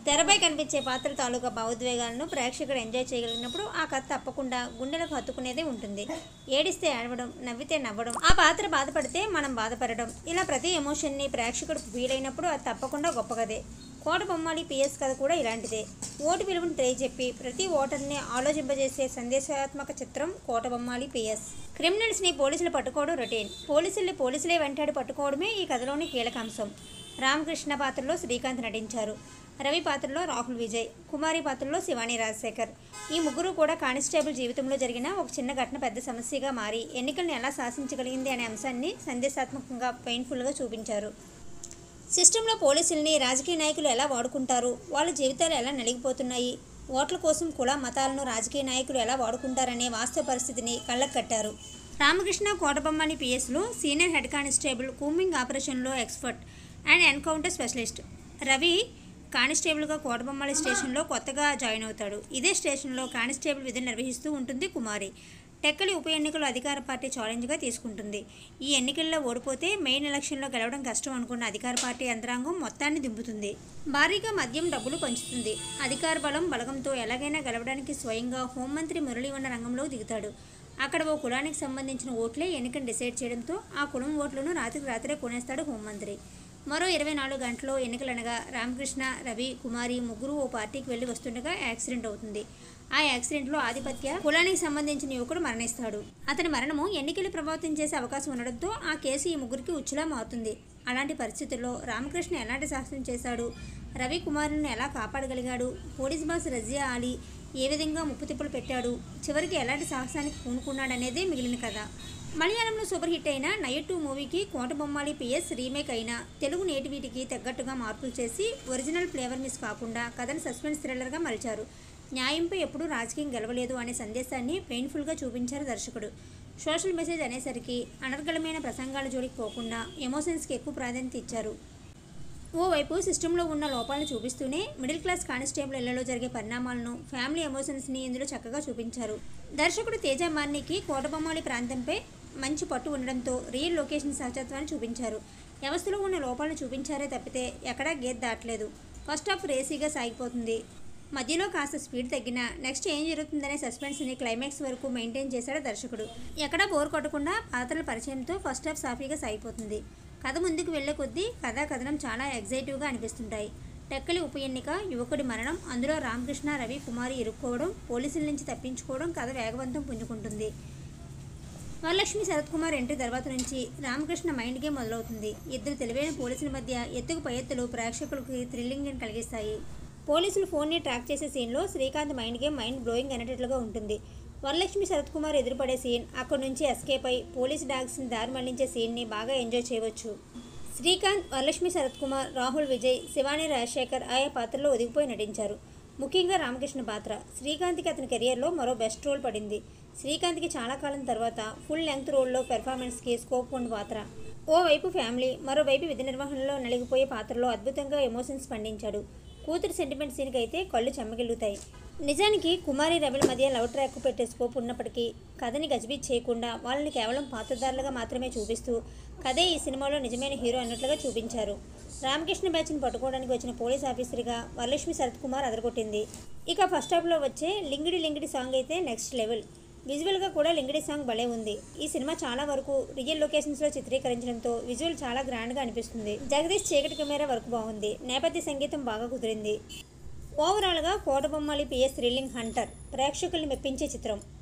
తెరపై కనిపించే పాత్ర తాలూకా భావోద్వేగాలను ప్రేక్షకుడు ఎంజాయ్ చేయగలిగినప్పుడు ఆ కథ తప్పకుండా గుండెలకు హత్తుకునేదే ఉంటుంది ఏడిస్తే ఏడవడం నవ్వితే నవ్వడం ఆ పాత్ర బాధపడితే మనం బాధపడడం ఇలా ప్రతి ఎమోషన్ని ప్రేక్షకుడు ఫీల్ అయినప్పుడు అది తప్పకుండా గొప్ప కథే కోట బొమ్మాలి పిఎస్ కథ కూడా ఇలాంటిదే ఓటు విలువను తెలియజెప్పి ప్రతి ఓటర్ని ఆలోచింపజేసే సందేశాత్మక చిత్రం కోట బొమ్మాలి పిఎస్ క్రిమినల్స్ని పోలీసులు పట్టుకోవడం రొటీన్ పోలీసుల్ని పోలీసులే వెంటాడి పట్టుకోవడమే ఈ కథలోని కీలక అంశం రామకృష్ణ పాత్రలో శ్రీకాంత్ నటించారు రవి పాత్రలో రాహుల్ విజయ్ కుమారి పాత్రలో శివాని రాజశేఖర్ ఈ ముగ్గురు కూడా కానిస్టేబుల్ జీవితంలో జరిగిన ఒక చిన్న ఘటన పెద్ద సమస్యగా మారి ఎన్నికలను ఎలా శాసించగలిగింది అనే అంశాన్ని సందేశాత్మకంగా పెయిన్ఫుల్గా చూపించారు సిస్టంలో పోలీసుల్ని రాజకీయ నాయకులు ఎలా వాడుకుంటారు వాళ్ళ జీవితాలు ఎలా నలిగిపోతున్నాయి ఓట్ల కోసం కుల మతాలను రాజకీయ నాయకులు ఎలా వాడుకుంటారనే వాస్తవ పరిస్థితిని కళ్ళకు కట్టారు రామకృష్ణ కోటబొమ్మని పిఎస్లో సీనియర్ హెడ్ కానిస్టేబుల్ కూమింగ్ ఆపరేషన్లో expert and encounter specialist Ravi కానిస్టేబుల్గా కోటబొమ్మల స్టేషన్లో కొత్తగా జాయిన్ అవుతాడు ఇదే స్టేషన్లో కానిస్టేబుల్ విధులు నిర్వహిస్తూ ఉంటుంది కుమారి టెక్కలి ఉప ఎన్నికలు అధికార పార్టీ ఛాలెంజ్గా తీసుకుంటుంది ఈ ఎన్నికల్లో ఓడిపోతే మెయిన్ ఎలక్షన్లో గెలవడం కష్టం అనుకున్న అధికార పార్టీ యంత్రాంగం మొత్తాన్ని దింపుతుంది భారీగా మద్యం డబ్బులు పంచుతుంది అధికార బలం బలగంతో ఎలాగైనా గెలవడానికి స్వయంగా హోంమంత్రి మురళీ ఉన్న రంగంలో దిగుతాడు అక్కడ ఓ కులానికి సంబంధించిన ఓట్లే ఎన్నికను డిసైడ్ చేయడంతో ఆ కులం ఓట్లను రాత్రికి రాత్రే కొనేస్తాడు హోంమంత్రి మరో ఇరవై నాలుగు గంటల్లో ఎన్నికలనగా రామకృష్ణ రవి కుమారి ముగ్గురు ఓ పార్టీకి వెళ్లి వస్తుండగా యాక్సిడెంట్ అవుతుంది ఆ యాక్సిడెంట్లో ఆధిపత్య కులానికి సంబంధించిన యువకుడు మరణిస్తాడు అతని మరణము ఎన్నికలు ప్రభావితం చేసే అవకాశం ఉండడంతో ఆ కేసు ఈ ముగ్గురికి ఉచ్చులా మారుతుంది అలాంటి పరిస్థితుల్లో రామకృష్ణ ఎలాంటి సాహసం చేశాడు రవి కుమారుని ఎలా కాపాడగలిగాడు పోలీస్ బాస్ రజియా ఆలీ ఏ విధంగా ముప్పు తిప్పులు పెట్టాడు చివరికి ఎలాంటి సాహసానికి పూనుకున్నాడనేదే మిగిలిన కథ మలయాళంలో సూపర్ హిట్ అయిన నయట్ టూ మూవీకి కోట బొమ్మాలి పిఎస్ రీమేక్ అయిన తెలుగు నేటివిటికి తగ్గట్టుగా మార్పులు చేసి ఒరిజినల్ ఫ్లేవర్ మిస్ కాకుండా కథను సస్పెన్స్ థ్రిల్లర్గా మలిచారు న్యాయంపై ఎప్పుడూ రాజకీయం గెలవలేదు అనే సందేశాన్ని పెయిన్ఫుల్గా చూపించారు దర్శకుడు సోషల్ మెసేజ్ అనేసరికి అనర్గళమైన ప్రసంగాల జోలికి పోకుండా ఎమోషన్స్కి ఎక్కువ ప్రాధాన్యత ఇచ్చారు ఓవైపు సిస్టంలో ఉన్న లోపాలను చూపిస్తూనే మిడిల్ క్లాస్ కానిస్టేబుల్ ఇళ్లలో జరిగే పరిణామాలను ఫ్యామిలీ ఎమోషన్స్ని ఇందులో చక్కగా చూపించారు దర్శకుడు తేజ మార్నికి కోటబొమ్మాలి ప్రాంతంపై మంచి పట్టు ఉండడంతో రియల్ లొకేషన్ సహజత్వాన్ని చూపించారు వ్యవస్థలో ఉన్న లోపాలను చూపించారే తప్పితే ఎక్కడా గేట్ దాటలేదు ఫస్ట్ హాఫ్ రేసీగా సాగిపోతుంది మధ్యలో కాస్త స్పీడ్ తగ్గినా నెక్స్ట్ ఏం జరుగుతుందనే సస్పెన్స్ని క్లైమాక్స్ వరకు మెయింటైన్ చేశాడు దర్శకుడు ఎక్కడా బోర్ కొట్టకుండా పాత్రల పరిచయంతో ఫస్ట్ హాఫ్ సాఫీగా సాగిపోతుంది కథ ముందుకు వెళ్లే కొద్దీ కథా కథనం చాలా ఎగ్జైటివ్గా అనిపిస్తుంటాయి టెక్కలి ఉప ఎన్నిక యువకుడి మరణం అందులో రామకృష్ణ రవి కుమారి ఇరుక్కోవడం పోలీసుల నుంచి తప్పించుకోవడం కథ వేగవంతం పుంజుకుంటుంది వరలక్ష్మి శరత్ కుమార్ ఎంట్రీ తర్వాత నుంచి రామకృష్ణ మైండ్ గేమ్ మొదలవుతుంది ఇద్దరు తెలివైన పోలీసుల మధ్య ఎత్తుకు పై ఎత్తులు ప్రేక్షకులకు థ్రిల్లింగ్ కలిగిస్తాయి పోలీసులు ఫోన్ని ట్రాక్ చేసే సీన్లో Srikanth mind game mind blowing అనేటట్లుగా ఉంటుంది వరలక్ష్మి శరత్ కుమార్ ఎదురుపడే సీన్ అక్కడి నుంచి ఎస్కేప్ అయి పోలీస్ డాగ్స్ని దారి మళ్లించే సీన్ని బాగా ఎంజాయ్ చేయవచ్చు శ్రీకాంత్ వరలక్ష్మి శరత్ కుమార్ రాహుల్ విజయ్ శివాని రాజశేఖర్ ఆయా పాత్రల్లో ఒదిగిపోయి నటించారు ముఖ్యంగా రామకృష్ణ పాత్ర శ్రీకాంత్కి అతని కెరియర్లో మరో బెస్ట్ రోల్ పడింది శ్రీకాంత్కి చాలా కాలం తర్వాత ఫుల్ లెంగ్త్ రోల్లో పెర్ఫార్మెన్స్కి స్కోప్ ఉన్న పాత్ర ఓవైపు ఫ్యామిలీ మరోవైపు విధి నిర్వహణలో నలిగిపోయే పాత్రలో అద్భుతంగా ఎమోషన్స్ పండించాడు కూతురు సెంటిమెంట్ సీన్కి అయితే కళ్ళు చెమ్మగిల్లుతాయి నిజానికి కుమారి రవిల మధ్య లవ్ ట్రాక్ పెట్టే స్కోప్ ఉన్నప్పటికీ కథని గజిబిజ్ చేయకుండా వాళ్ళని కేవలం పాత్రధారులుగా మాత్రమే చూపిస్తూ కథే ఈ సినిమాలో నిజమైన హీరో అన్నట్లుగా చూపించారు రామకృష్ణ బ్యాచ్ని పట్టుకోవడానికి వచ్చిన పోలీస్ ఆఫీసర్గా వరలక్ష్మి శరత్ కుమార్ అదరగొట్టింది ఇక ఫస్ట్ హాఫ్లో వచ్చే లింగిడి లింగిడి సాంగ్ అయితే నెక్స్ట్ లెవెల్ విజువల్గా కూడా లింగిడి సాంగ్ భలే ఉంది ఈ సినిమా చాలా వరకు రియల్ లొకేషన్స్లో చిత్రీకరించడంతో విజువల్ చాలా గ్రాండ్గా అనిపిస్తుంది జగదీష్ చీకటి కెమెరా వర్క్ బాగుంది నేపథ్య సంగీతం బాగా కుదిరింది ఓవరాల్గా కోటబొమ్మాలి పిఎస్ థ్రిల్లింగ్ హంటర్ ప్రేక్షకుల్ని మెప్పించే చిత్రం